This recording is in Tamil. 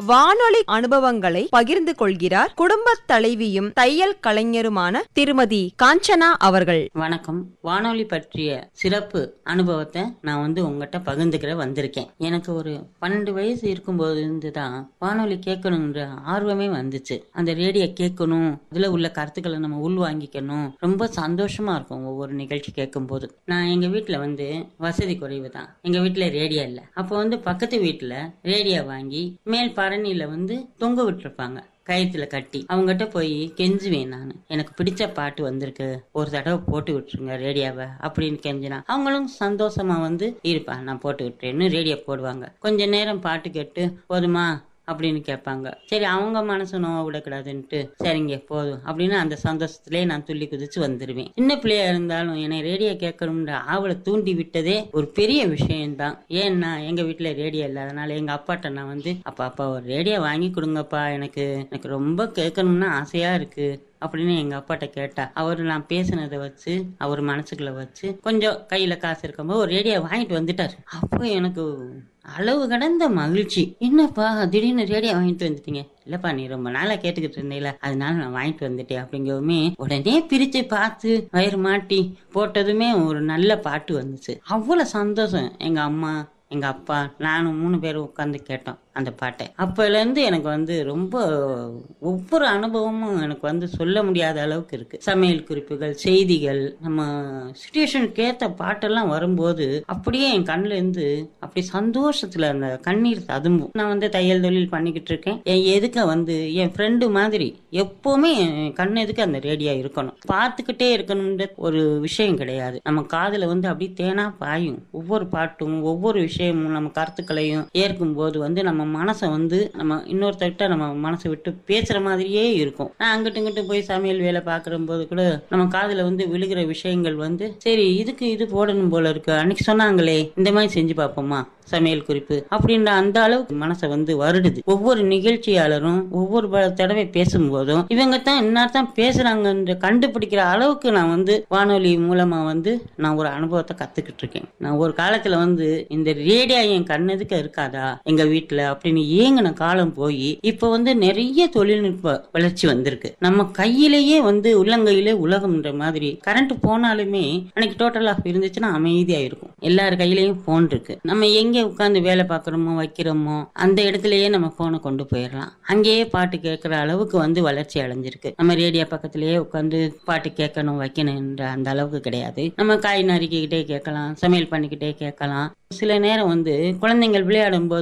வானொலி அனுபவங்களை பகிர்ந்து கொள்கிறார் குடும்பத் தலைவியும் தையல் கலைஞருமான திருமதி காஞ்சனா அவர்கள் வணக்கம் வானொலி பற்றிய சிறப்பு அனுபவத்தை நான் வந்து உங்ககிட்ட பகிர்ந்துக்கிற வந்திருக்கேன் எனக்கு ஒரு பன்னெண்டு வயசு இருக்கும்போது இருந்து தான் வானொலி கேட்கணுன்ற ஆர்வமே வந்துச்சு அந்த ரேடியோ கேட்கணும் அதுல உள்ள கருத்துக்களை நம்ம உள்வாங்கிக்கணும் ரொம்ப சந்தோஷமா இருக்கும் ஒவ்வொரு நிகழ்ச்சி கேட்கும்போது நான் எங்க வீட்டுல வந்து வசதி குறைவு தான் எங்க வீட்டுல ரேடியோ இல்ல அப்போ வந்து பக்கத்து வீட்டுல ரேடியோ வாங்கி மேல் பரணியில வந்து தொங்க விட்டுருப்பாங்க கயிற்றுல கட்டி அவங்ககிட்ட போய் கெஞ்சுவேன் நான் எனக்கு பிடிச்ச பாட்டு வந்திருக்கு ஒரு தடவை போட்டு விட்டுருங்க ரேடியோவை அப்படின்னு கெஞ்சினா அவங்களும் சந்தோஷமா வந்து இருப்பா நான் போட்டு விட்டுறேன்னு ரேடியோ போடுவாங்க கொஞ்ச நேரம் பாட்டு கேட்டு போதுமா அப்படின்னு கேட்பாங்க சரி அவங்க மனசு நோவ விடக்கூடாதுன்ட்டு சரிங்க போதும் அப்படின்னு அந்த சந்தோஷத்திலே நான் துள்ளி குதிச்சு வந்துருவேன் சின்ன பிள்ளையா இருந்தாலும் என்னை ரேடியோ கேட்கணும்ன்ற ஆவலை தூண்டி விட்டதே ஒரு பெரிய விஷயம்தான் ஏன்னா எங்க வீட்டுல ரேடியோ இல்லை அதனால எங்க அப்பாட்ட நான் வந்து அப்பா அப்பா ஒரு ரேடியோ வாங்கி கொடுங்கப்பா எனக்கு எனக்கு ரொம்ப கேட்கணும்னு ஆசையா இருக்கு அப்படின்னு எங்க அப்பாட்ட கேட்டா அவர் நான் பேசினதை வச்சு அவர் மனசுக்குள்ள வச்சு கொஞ்சம் கையில காசு இருக்கும்போது ஒரு ரேடியோ வாங்கிட்டு வந்துட்டாரு அப்போ எனக்கு அளவு கடந்த மகிழ்ச்சி என்னப்பா திடீர்னு ரேடியோ வாங்கிட்டு வந்துட்டீங்க இல்லப்பா நீ ரொம்ப நாளா கேட்டுக்கிட்டு இருந்தீல அதனால நான் வாங்கிட்டு வந்துட்டேன் அப்படிங்கவுமே உடனே பிரிச்சு பார்த்து வயிறு மாட்டி போட்டதுமே ஒரு நல்ல பாட்டு வந்துச்சு அவ்வளவு சந்தோஷம் எங்க அம்மா எங்க அப்பா நானும் மூணு பேரும் உட்காந்து கேட்டோம் அந்த பாட்டை அப்பல இருந்து எனக்கு வந்து ரொம்ப ஒவ்வொரு அனுபவமும் எனக்கு வந்து சொல்ல முடியாத அளவுக்கு இருக்கு சமையல் குறிப்புகள் செய்திகள் நம்ம சுச்சுவேஷனுக்கு ஏத்த பாட்டெல்லாம் வரும்போது அப்படியே என் கண்ணுல இருந்து அப்படி சந்தோஷத்துல அந்த கண்ணீர் ததும்பும் நான் வந்து தையல் தொழில் பண்ணிக்கிட்டு இருக்கேன் என் எதுக்க வந்து என் ஃப்ரெண்டு மாதிரி எப்பவுமே என் கண் எதுக்கு அந்த ரேடியோ இருக்கணும் பார்த்துக்கிட்டே இருக்கணும்ன்ற ஒரு விஷயம் கிடையாது நம்ம காதுல வந்து அப்படி தேனா பாயும் ஒவ்வொரு பாட்டும் ஒவ்வொரு விஷயமும் நம்ம கருத்துக்களையும் ஏற்கும் போது வந்து நம்ம மனசை வந்து நம்ம இன்னொருத்தர்கிட்ட நம்ம மனசை விட்டு பேசுற மாதிரியே இருக்கும் நான் அங்கிட்டு இங்கிட்டு போய் சமையல் வேலை பார்க்குற போது கூட நம்ம காதுல வந்து விழுகிற விஷயங்கள் வந்து சரி இதுக்கு இது போடணும் போல இருக்கு அன்னைக்கு சொன்னாங்களே இந்த மாதிரி செஞ்சு பார்ப்போமா சமையல் குறிப்பு அப்படின்ற அந்த அளவுக்கு மனசை வந்து வருடுது ஒவ்வொரு நிகழ்ச்சியாளரும் ஒவ்வொரு ப- தடவை பேசும்போதும் இவங்க தான் இன்னார்தான் பேசுறாங்கன்ற கண்டுபிடிக்கிற அளவுக்கு நான் வந்து வானொலி மூலமா வந்து நான் ஒரு அனுபவத்தை கத்துக்கிட்டு இருக்கேன் நான் ஒரு காலத்துல வந்து இந்த ரேடியோ என் கண்ணதுக்கு இருக்காதா எங்க வீட்டுல அப்படின்னு ஏங்கின காலம் போய் இப்ப வந்து நிறைய தொழில்நுட்ப வளர்ச்சி வந்திருக்கு நம்ம கையிலேயே வந்து உள்ளங்கையிலே உலகம்ன்ற மாதிரி கரண்ட் போனாலுமே அன்னைக்கு டோட்டல் ஆஃப் இருந்துச்சுன்னா அமைதியா இருக்கும் எல்லார் கையிலயும் போன் இருக்கு நம்ம எங்க உட்கார்ந்து வேலை பார்க்கறோமோ வைக்கிறோமோ அந்த இடத்துலயே நம்ம போனை கொண்டு போயிடலாம் அங்கேயே பாட்டு கேட்கிற அளவுக்கு வந்து வளர்ச்சி அடைஞ்சிருக்கு நம்ம ரேடியோ பக்கத்திலேயே உட்கார்ந்து பாட்டு கேட்கணும் வைக்கணும்ன்ற அந்த அளவுக்கு கிடையாது நம்ம காய் நறுக்கிக்கிட்டே கேட்கலாம் சமையல் பண்ணிக்கிட்டே கேட்கலாம் சில நேரம் வந்து குழந்தைங்கள் விளையாடும் போது